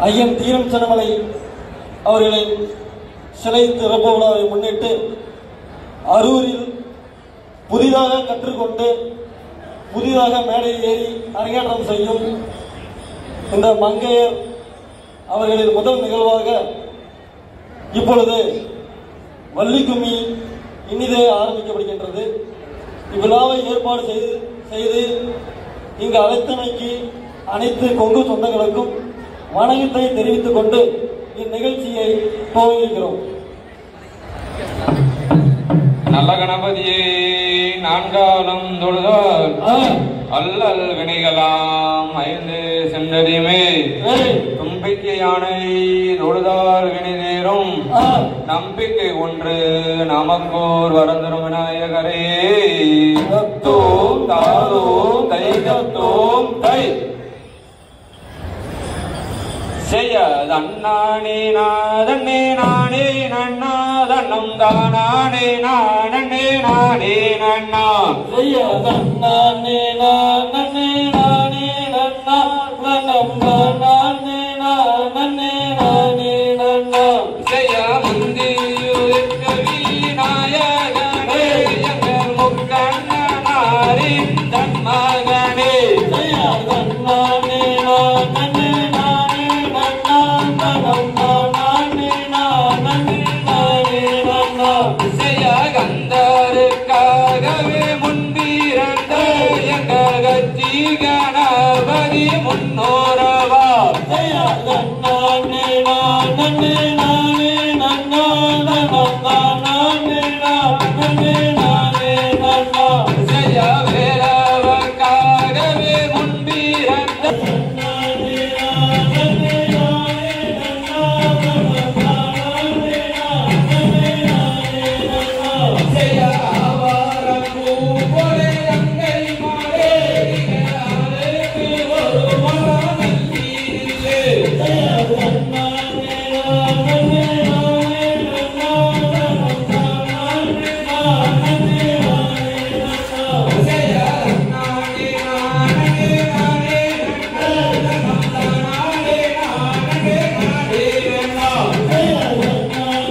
ஐயன் தீரம் சென்னமலை அவர்களின் சிலை திறப்பு விழாவை முன்னிட்டு அரூரில் புதிதாக கற்றுக்கொண்டு புதிதாக மேடையில் ஏறி அரங்கேற்றம் செய்யும் இந்த மங்கையர் அவர்களின் முதல் நிகழ்வாக இப்பொழுது வள்ளிக்கும்மி இனிதே ஆரம்பிக்கப்படுகின்றது இவ்விழாவை ஏற்பாடு செய்து செய்து இங்கு அழைத்தமைக்கு அனைத்து கொங்கு சொந்தங்களுக்கும் வணக்கத்தை தெரிவித்துக் கொண்டு இந்நிகழ்ச்சியை துவங்குகிறோம் நல்ல கணபதியே நான்காலம் தொழுதால் அல்லல் வினைகளாம் ஐந்து சென்றறியுமே தும்பிக்கை யானை தொழுதால் வினை நேரும் நம்பிக்கை ஒன்று நமக்கோர் வரந்தரும் விநாயகரே தத்தோம் தாதோம் தை தத்தோம் தை செய்ய தன்னானே நாதன்னே நானே நன்னா தன்னம் தானானே நானே நானே நன்னா செய்ய நன்னானே நானே நானே நன்னா நன்னம் நானே நானே நானே நன்னா செய்ய முந்தியுதிர்க்க விநாயகனே எங்கள் முக்கண்ணனாரின் தன்மகனே செய்ய நன்னானே நானே நானே நன்னா நன்னம் நானே நானே நானே நன்னா செய்ய கந்தருக்காகவே முன்பிரண்ட எங்கள் கட்சி கணபதி முன்னோரவா செய்ய நன்னானே நானே நானே நன்னா நன்னம் நானே நானே நானே நன்னா செய்ய வேலவர்க்காகவே முன்பிரண்ட செய்ய ஆவாரப்பூ போல அங்கை மாலே நிகழாருக்கு ஒரு மரமல்லியிலே. செய்ய நானே நானே நானே நானே நானே நானே நானே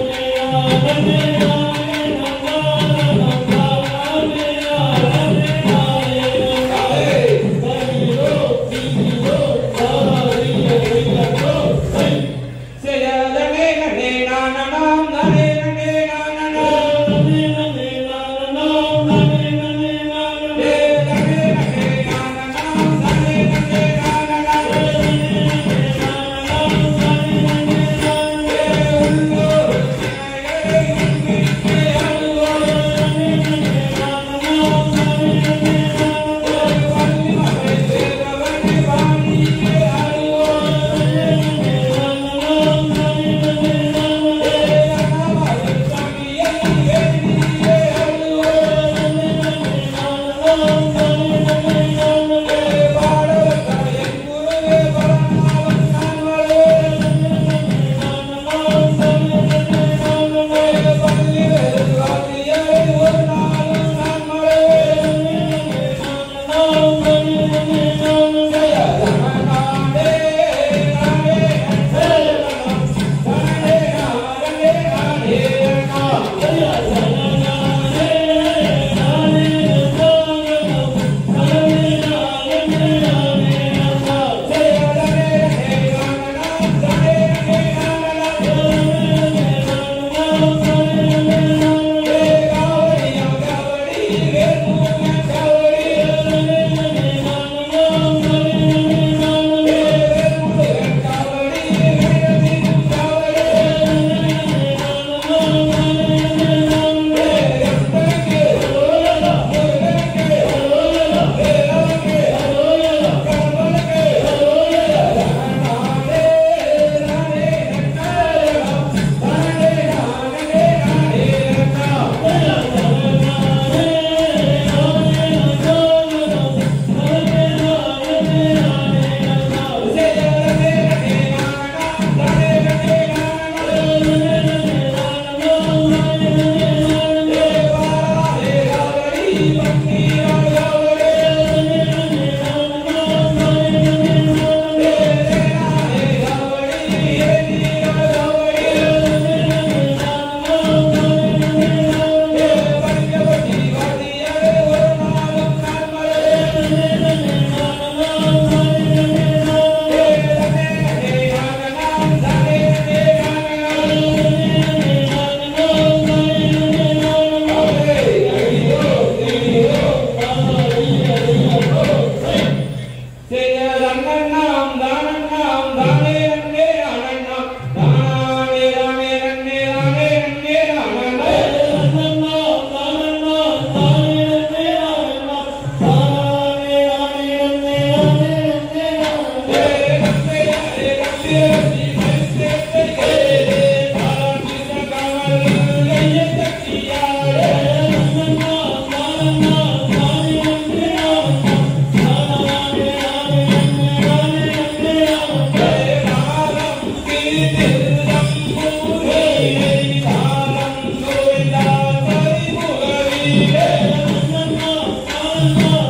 செய்ய நனே நனே நானனாம் நனே நனே நானனா ஏ நனே நனே நானனாம் நனே நனே நானனா Thank you. நன்னா